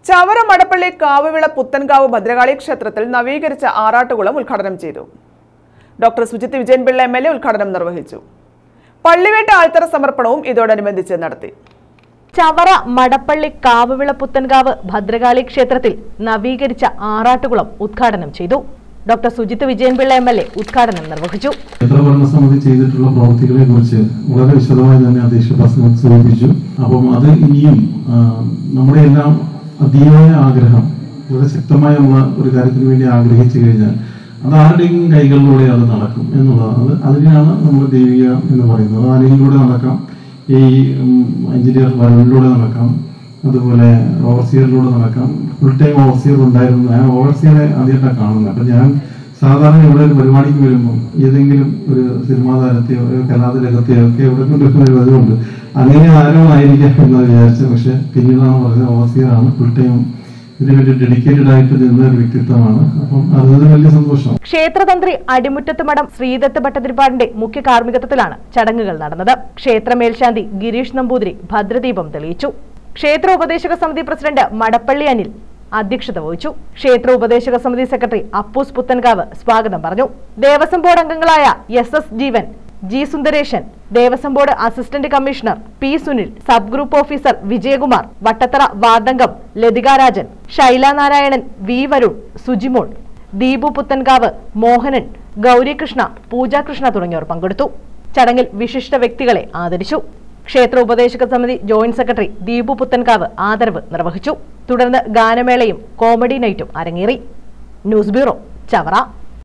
ചവറ മടപ്പള്ളി കാവുവിള പുത്തൻകാവ് ഭദ്രകാളി ക്ഷേത്രത്തിൽ നവീകരിച്ച ആറാട്ടുകുളം ഉദ്ഘാടനം ചെയ്തു doctor Sujith Vijayan Pillai M L A ഉദ്ഘാടനം നിർവഹിച്ചു പള്ളിവേട്ട ആൾത്തറ സമർപ്പണവും ഇതോടനുബന്ധിച്ച് നടത്തി ചവറ മടപ്പള്ളി കാവുവിള പുത്തൻകാവ് ഭദ്രകാളി ക്ഷേത്രത്തിൽ നവീകരിച്ച ആറാട്ടുകുളം ഉദ്ഘാടനം ചെയ്തു doctor Sujith Vijayan Pillai M L A ഉദ്ഘാടനം നിർവഹിച്ചു ക്ഷേത്ര ഭരണസമിതി ചെയ്തിട്ടുള്ള പ്രവർത്തികളെ കുറിച്ച് വളരെ വിശദമായി തന്നെ അധ്യക്ഷ പ്രസംഗം സൂചിപ്പിച്ചു അപ്പം അത് ഇനിയും ആ, നമ്മുടെ എല്ലാം അതീവമായ ആഗ്രഹം വളരെ ശക്തമായുള്ള ഒരു കാര്യത്തിന് വേണ്ടി ആഗ്രഹിച്ചു കഴിഞ്ഞാൽ അത് ആരുടെയും കൈകളിലൂടെ അത് നടക്കും എന്നുള്ളതാണ് അത് അതിനെയാണ് നമ്മൾ ദൈവിക എന്ന് പറയുന്നത് അത് ആരെങ്കിലൂടെ നടക്കാം ഈ എഞ്ചിനീയർ വരുണിലൂടെ നടക്കാം അതുപോലെ ഓവർസിയറിലൂടെ നടക്കാം ഫുൾ ടൈം ഓവർസിയർ ഉണ്ടായിരുന്നു ഞാൻ ഓവർസിയറെ ആദ്യമായിട്ടാണ് കാണുന്നത് അപ്പം ഞാൻ സാധാരണ ഇവിടെ ഒരു പരിപാടിക്ക് വരുമ്പോൾ ഏതെങ്കിലും ഒരു സിനിമാ താരത്തെയോ ഒരു കലാതിലകത്തെയോ ഒക്കെ ഇവിടെ കൊണ്ടുവരുന്ന ഒരു പതിവുണ്ട് അങ്ങനെ ആരോ ആയിരിക്കാം എന്ന് വിചാരിച്ചു പക്ഷെ പിന്നീടാണ് പറഞ്ഞത് ഓവർസിയറാണ് ഫുൾ ടൈം ഇതിനു വേണ്ടി ഡെഡിക്കേറ്റഡ് ആയിട്ട് നിന്ന ഒരു വ്യക്തിത്വമാണ് അപ്പം അത് വലിയ സന്തോഷം ക്ഷേത്രതന്ത്രി അടിമുറ്റത്ത് മഠം ശ്രീദത്ത് ഭട്ടതിരിപ്പാടിന്റെ മുഖ്യ കാർമ്മികത്വത്തിലാണ് ചടങ്ങുകൾ നടന്നത് ക്ഷേത്ര മേൽശാന്തി ഗിരീഷ് നമ്പൂതിരി ഭദ്രദീപം തെളിയിച്ചു ക്ഷേത്ര ഉപദേശക സമിതി പ്രസിഡന്റ് മടപ്പള്ളി അനിൽ അധ്യക്ഷത വഹിച്ചു ക്ഷേത്ര ഉപദേശക സമിതി സെക്രട്ടറി അപ്പൂസ് പുത്തൻകാവ് സ്വാഗതം പറഞ്ഞു ദേവസ്വം ബോർഡ് അംഗങ്ങളായ S S Jeevan G Sundaresan Devaswom board assistant commissioner P Sunil sub group officer Vijayakumar Vattathara വാർഡംഗം ലതിക രാജൻ ശൈല നാരായണൻ വി വരുൺ സുജിമോൾ ദീപു പുത്തൻകാവ് മോഹനൻ ഗൗരികൃഷ്ണ പൂജാകൃഷ്ണ തുടങ്ങിയവർ പങ്കെടുത്തു ചടങ്ങിൽ വിശിഷ്ട വ്യക്തികളെ ആദരിച്ചു ക്ഷേത്ര ഉപദേശക സമിതി ജോയിന്റ് സെക്രട്ടറി ദീപു പുത്തൻകാവ് ആദരവ് നിർവഹിച്ചു തുടർന്ന് ഗാനമേളയും കോമഡി നൈറ്റും അരങ്ങേറി ന്യൂസ് ബ്യൂറോ ചവറ